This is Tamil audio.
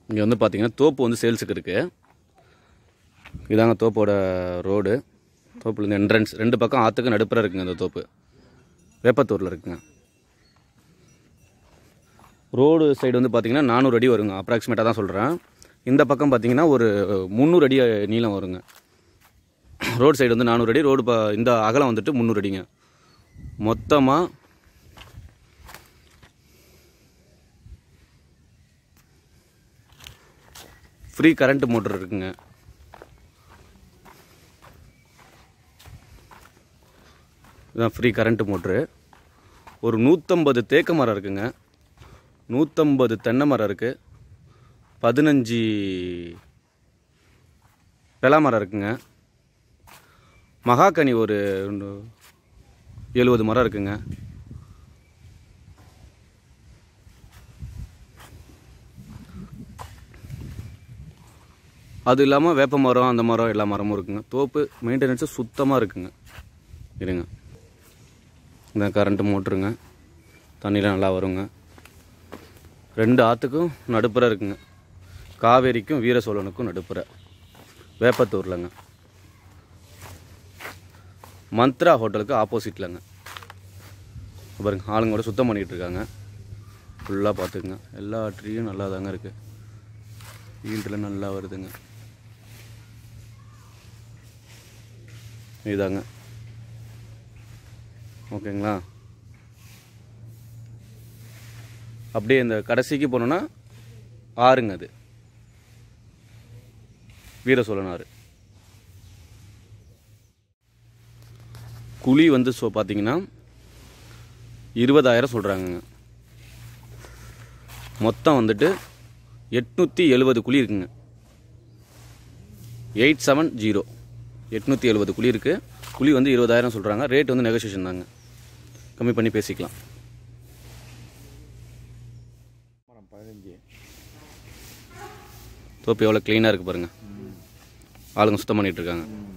இங்கே வந்து பார்த்தீங்கன்னா தோப்பு வந்து சேல்ஸுக்கு இருக்குது இதாங்க தோப்போட ரோடு தோப்புலேருந்து என்ட்ரன்ஸ் ரெண்டு பக்கம் ஆற்றுக்கு நடுப்புற இருக்குங்க இந்த தோப்பு வேப்பத்தூரில் இருக்குங்க ரோடு சைடு வந்து பார்த்தீங்கன்னா நானூறு அடி வருங்க அப்ராக்சிமேட்டாக தான் சொல்கிறேன் இந்த பக்கம் பார்த்தீங்கன்னா ஒரு முந்நூறு அடி நீளம் வருங்க ரோடு சைடு வந்து நானூறு அடி ரோடு ப இந்த அகலம் வந்துட்டு முந்நூறு அடிங்க மொத்தமாக ஃப்ரீ கரண்ட் மோட்டர் இருக்குங்க இதுதான் ஃப்ரீ கரண்ட் மோட்ரு ஒரு நூற்றம்பது தேக்கு மரம் இருக்குங்க நூற்றம்பது தென்னை மரம் இருக்குது பதினஞ்சு பெலா மரம் இருக்குங்க மகாக்கனி ஒரு எழுபது மரம் இருக்குங்க அது இல்லாமல் வேப்ப மரம் அந்த மரம் எல்லா மரமும் இருக்குங்க தோப்பு மெயின்டெனன்ஸு சுத்தமாக இருக்குங்க இருங்க இந்த கரண்ட்டு மோட்ருங்க தண்ணிலாம் நல்லா வருங்க ரெண்டு ஆற்றுக்கும் நடுப்புற இருக்குங்க காவேரிக்கும் வீர சோழனுக்கும் நடுப்புற வேப்பத்தூர்லங்க மந்த்ரா ஹோட்டலுக்கு ஆப்போசிட்லங்க பாருங்க ஆளுங்க கூட சுத்தம் பண்ணிகிட்டு இருக்காங்க ஃபுல்லாக பார்த்துக்குங்க எல்லா ட்ரீயும் நல்லா தாங்க இருக்குது ஈல்டில் நல்லா வருதுங்க இதாங்க ஓகேங்களா அப்படியே இந்த கடைசிக்கு போனோன்னா ஆறுங்க அது வீர சோழன் ஆறு குழி வந்து ஸோ பார்த்தீங்கன்னா இருபதாயிரம் சொல்கிறாங்கங்க மொத்தம் வந்துட்டு எட்நூற்றி எழுபது குழி இருக்குங்க எயிட் செவன் ஜீரோ எட்நூற்றி எழுபது குழி இருக்குது குழி வந்து இருபதாயிரம் சொல்கிறாங்க ரேட் வந்து நெகோசியேஷன் தாங்க கம்மி பண்ணி பேசிக்கலாம் பதினஞ்சு தோப்பு எவ்வளோ க்ளீனாக இருக்குது பாருங்கள் ஆளுங்க சுத்தம் பண்ணிகிட்டு இருக்காங்க